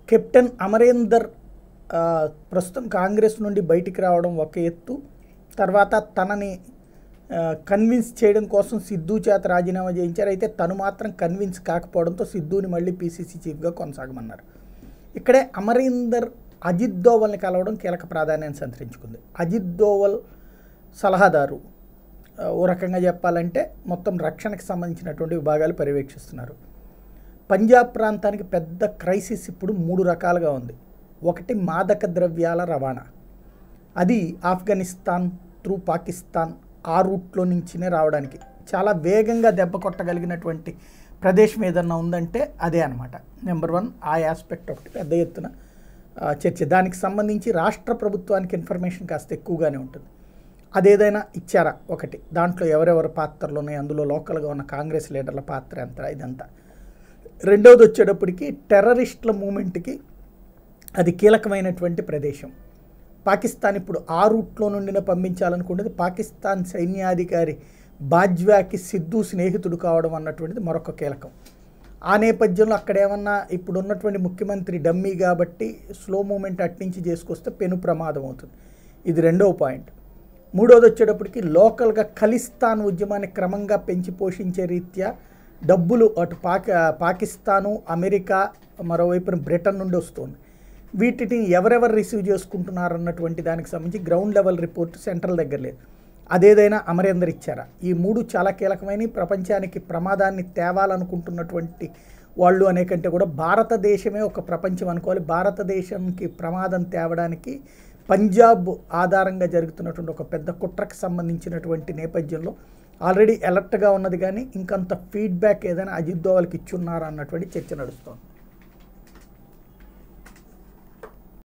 captain Amarender ఆ, ప్రస్తుతం కాంగ్రెస్ నుండి బయటికి రావడం ఒక ఎత్తు తర్వాత తనని కన్విన్స్ చేయడం కోసం సిద్ధు చేత రాజీనామా చేయించారు అయితే తను మాత్రం కన్విన్స్ కాకపోవడంతో సిద్ధుని మళ్ళీ పీసీసీ చీఫ్గా కొనసాగమన్నారు ఇక్కడే అమరీందర్ అజిత్ దోవల్ని కలవడం కీలక ప్రాధాన్యాన్ని సంతరించుకుంది అజిత్ దోవల్ సలహాదారు ఆ, ఓ రకంగా చెప్పాలంటే మొత్తం రక్షణకు సంబంధించినటువంటి విభాగాలు పర్యవేక్షిస్తున్నారు పంజాబ్ ప్రాంతానికి పెద్ద క్రైసిస్ ఇప్పుడు మూడు రకాలుగా ఉంది ఒకటి మాదక ద్రవ్యాల రవాణా అది ఆఫ్ఘనిస్తాన్ త్రూ పాకిస్తాన్ ఆ రూట్లో నుంచినే రావడానికి చాలా వేగంగా దెబ్బ కొట్టగలిగినటువంటి ప్రదేశం ఏదన్నా ఉందంటే అదే అనమాట నెంబర్ వన్ ఆ ఆస్పెక్ట్ ఒకటి పెద్ద ఎత్తున ఆ, చర్చ దానికి సంబంధించి రాష్ట్ర ప్రభుత్వానికి ఇన్ఫర్మేషన్ కాస్త ఎక్కువగానే ఉంటుంది అదేదైనా ఇచ్చారా ఒకటి దాంట్లో ఎవరెవరి పాత్రలు ఉన్నాయి అందులో లోకల్గా ఉన్న కాంగ్రెస్ లీడర్ల పాత్ర ఎంత ఇదంతా రెండవది వచ్చేటప్పటికి టెర్రరిస్టుల మూమెంట్కి అది కీలకమైనటువంటి ప్రదేశం పాకిస్తాన్ ఇప్పుడు ఆ రూట్లో నుండినే పంపించాలనుకున్నది పాకిస్తాన్ సైన్యాధికారి బాజ్వాకి సిద్ధు స్నేహితుడు కావడం అన్నటువంటిది మరొక కీలకం ఆ నేపథ్యంలో అక్కడ ఏమన్నా ఇప్పుడు ఉన్నటువంటి ముఖ్యమంత్రి డమ్మీ కాబట్టి స్లో మూమెంట్ అట్నుంచి చేసుకొస్తే పెను ప్రమాదం అవుతుంది ఇది రెండవ పాయింట్ మూడోది వచ్చేటప్పటికి లోకల్గా ఖలిస్తాన్ ఉద్యమాన్ని క్రమంగా పెంచి పోషించే రీత్యా డబ్బులు అటు పాకి పాకిస్తాను అమెరికా మరోవైపున బ్రిటన్ నుండి వస్తుంది వీటిని ఎవరెవరు రిసీవ్ చేసుకుంటున్నారు అన్నటువంటి దానికి సంబంధించి గ్రౌండ్ లెవెల్ రిపోర్ట్ సెంట్రల్ దగ్గర లేదు అదేదైనా అమరేందర్ ఇచ్చారా ఈ మూడు చాలా కీలకమైన ప్రపంచానికి ప్రమాదాన్ని తేవాలనుకుంటున్నటువంటి వాళ్ళు అనే కంటే కూడా భారతదేశమే ఒక ప్రపంచం అనుకోవాలి భారతదేశంకి ప్రమాదం తేవడానికి పంజాబ్ ఆధారంగా జరుగుతున్నటువంటి ఒక పెద్ద కుట్రకు సంబంధించినటువంటి నేపథ్యంలో ఆల్రెడీ అలర్ట్గా ఉన్నది కానీ ఇంకంత ఫీడ్బ్యాక్ ఏదైనా అజిత్ దోవల్కి ఇచ్చున్నారా అన్నటువంటి చర్చ నడుస్తోంది